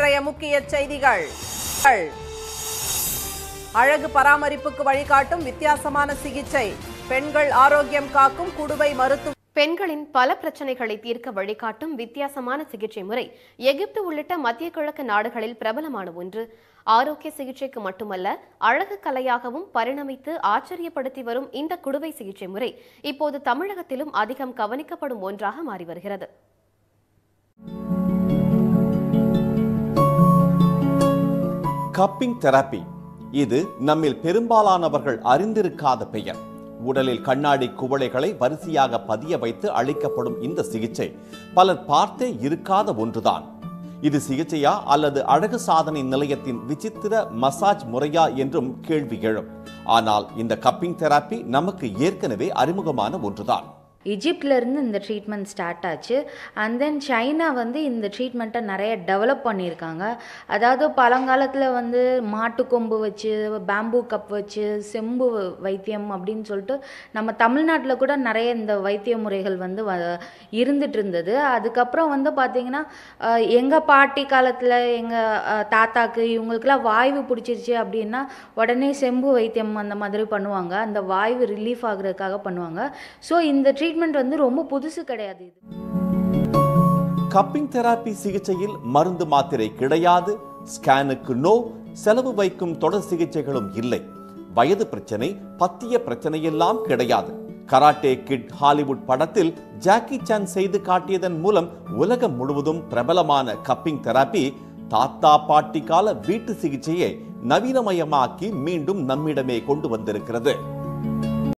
இன்றைய முக்கிய செய்திகள் அழகு பராமரிப்புக்கு வழிகாட்டும் வித்தியாசமான சிகிச்சை பெண்கள் ஆரோக்கியம் காக்கும் குடுவை மருத்துவ பெண்களின் பல பிரச்சனைகளை தீர்க்க வழிகாட்டும் வித்தியாசமான சிகிச்சை முறை எகிப்து உள்ளிட்ட மத்திய கிழக்கு நாடுகளில் பிரபலமான ஒன்று ஆரோக்கிய சிகிச்சைக்கு மட்டுமல்ல அழகு கலையாகவும் பரிணமித்து ஆச்சரியப்படுத்தி வரும் இந்த குடுவை சிகிச்சை முறை இப்போது தமிழகத்திலும் அதிகம் கவனிக்கப்படும் ஒன்றாக மாறி வருகிறது கப்பிங் தெரப்பி இது நம்மில் பெரும்பாலானவர்கள் அறிந்திருக்காத பெயர் உடலில் கண்ணாடி குவளைகளை வரிசையாக பதிய வைத்து அளிக்கப்படும் இந்த சிகிச்சை பலர் பார்த்தே இருக்காத ஒன்றுதான் இது சிகிச்சையா அல்லது அழகு சாதனை நிலையத்தின் விசித்திர மசாஜ் முறையா என்றும் கேள்வி எழும் ஆனால் இந்த கப்பிங் தெரப்பி நமக்கு ஏற்கனவே அறிமுகமான ஒன்றுதான் இஜிப்ட்ல இருந்து இந்த ட்ரீட்மெண்ட் ஸ்டார்ட் ஆச்சு அண்ட் தென் சைனா வந்து இந்த ட்ரீட்மெண்ட்டை நிறைய டெவலப் பண்ணியிருக்காங்க அதாவது பழங்காலத்தில் வந்து மாட்டுக்கொம்பு வச்சு பேம்பூ கப் வச்சு செம்பு வைத்தியம் அப்படின்னு சொல்லிட்டு நம்ம தமிழ்நாட்டில் கூட நிறைய இந்த வைத்திய முறைகள் வந்து வ இருந்துட்டு இருந்தது அதுக்கப்புறம் வந்து பார்த்திங்கன்னா எங்கள் பாட்டி காலத்தில் எங்கள் தாத்தாக்கு இவங்களுக்குலாம் வாய்வு பிடிச்சிருச்சு அப்படின்னா உடனே செம்பு வைத்தியம் அந்த மாதிரி பண்ணுவாங்க அந்த வாய்வு ரிலீஃப் ஆகுறதுக்காக பண்ணுவாங்க ஸோ இந்த ட்ரீட்மெண்ட் வந்து ரொம்ப புதுசு கிடையாது இது கப்பிங் தெராப்பி சிகிச்சையில் மருந்து மாத்திரை கிடையாது ஸ்கேனுக்கு நோ செலவு வைக்கும் தொடர் சிகிச்சைகளும் இல்லை வயது பிரச்சனை பத்திய பிரச்சனையெல்லாம் கிடையாது கராட்டே கிட் ஹாலிவுட் படத்தில் ஜாக்கி சான் செய்து காட்டியதன் மூலம் உலகம் முழுவதும் பிரபலமான கப்பிங் தெராப்பி தாத்தா பாட்டி கால வீட்டு சிகிச்சையை நவீனமயமாக்கி மீண்டும் நம்மிடமே கொண்டு வந்திருக்கிறது